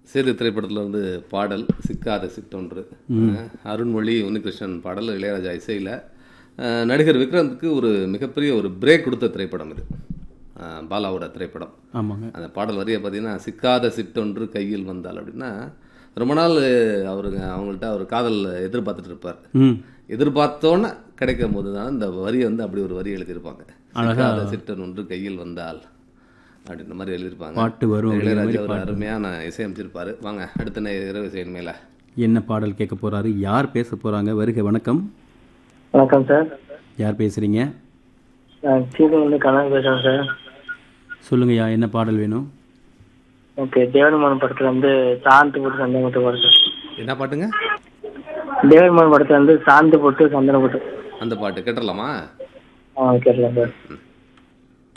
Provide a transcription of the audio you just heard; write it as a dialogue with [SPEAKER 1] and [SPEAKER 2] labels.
[SPEAKER 1] சேது திரைப்படத்தில் வந்து பாடல் சிக்காத சிட்டொன்று அஹ், அருண்மொழி உன்னிகிருஷ்ணன் பாடல் இளையராஜா இசையில் நடிகர் விக்ராந்துக்கு ஒரு மிகப்பெரிய ஒரு பிரேக் கொடுத்த திரைப்படம் இது அஹ், பாலாவோட திரைப்படம்
[SPEAKER 2] ஆமாங்க
[SPEAKER 1] அந்த பாடல் வரியை பார்த்தீங்கன்னா சிக்காத சிட்டொன்று கையில் வந்தால் அப்படின்னா ரொம்ப நாள் அவருங்க அவங்கள்ட்ட அவர் காதல் எதிர்பார்த்துட்டு இருப்பார்
[SPEAKER 2] ம்
[SPEAKER 1] எதிர்பார்த்தோன்னே கிடைக்கும் போது தான் இந்த வரியை வந்து அப்படி ஒரு வரி எழுதியிருப்பாங்க சிக்காத சிட்டன் ஒன்று கையில் வந்தால் அப்படின்ற மாதிரி எழுதியிருப்பாங்க
[SPEAKER 2] பாட்டு வரும் அப்படிங்கிற மாதிரி
[SPEAKER 1] இளையராஜா ஒரு அருமையான இசையமைச்சிருப்பாரு வாங்க அடுத்த நே- இரவு இசையின் மேல
[SPEAKER 2] என்ன பாடல் கேட்க போறாரு யார் பேச போறாங்க வருக வணக்கம்
[SPEAKER 3] வணக்கம் சார்
[SPEAKER 2] யார் பேசுறீங்க
[SPEAKER 3] நான் சீக்கிரம் கனவு பேசுகிறேன் சார்
[SPEAKER 2] சொல்லுங்கய்யா என்ன பாடல் வேணும்
[SPEAKER 3] ஓகே தேவர்மன் படத்துல வந்து சாந்து போட்டு சந்தனம் போட்டு பாடு சார்
[SPEAKER 1] என்ன பாட்டுங்க
[SPEAKER 3] தேவர்மன் படத்துல வந்து சாந்து போட்டு சந்தனம் போட்டு
[SPEAKER 1] அந்த பாட்டு கேட்டுடலாமா
[SPEAKER 3] ஆ கேட்கலாம் சார்
[SPEAKER 1] ம்.